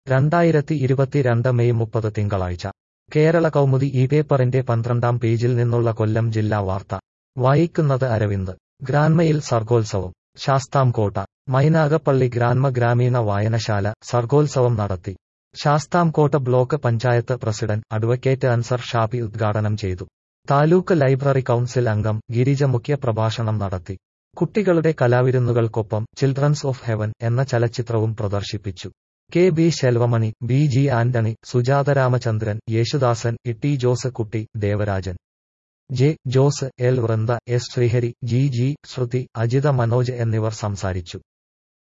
രണ്ടായിരത്തി ഇരുപത്തിരണ്ട് മെയ് മുപ്പത് തിങ്കളാഴ്ച കേരള കൗമുദി ഈ പേപ്പറിന്റെ പന്ത്രണ്ടാം പേജിൽ നിന്നുള്ള കൊല്ലം ജില്ലാ വാർത്ത വായിക്കുന്നത് അരവിന്ദ് ഗ്രാൻമയിൽ സർഗോത്സവം ശാസ്താംകോട്ട മൈനാഗപ്പള്ളി ഗ്രാൻമ ഗ്രാമീണ വായനശാല സർഗോത്സവം നടത്തി Sasthamcotta block panchayat president advocate Ansar Shabi ഉദ്ഘാടനം ചെയ്തു താലൂക്ക് ലൈബ്രറി കൗൺസിൽ അംഗം ഗിരിജ മുഖ്യ പ്രഭാഷണം നടത്തി കുട്ടികളുടെ കലാവിരുന്നുകൾക്കൊപ്പം ചിൽഡ്രൻസ് ഓഫ് ഹെവൻ എന്ന ചലച്ചിത്രവും പ്രദർശിപ്പിച്ചു K B Selvamani B G Antony Sujatha Ramachandran Yesudasan Itty Josekutty Devarajan J Jose L Vrinda S Sreehari G G Sruthi Ajitha Manoj എന്നിവർ സംസാരിച്ചു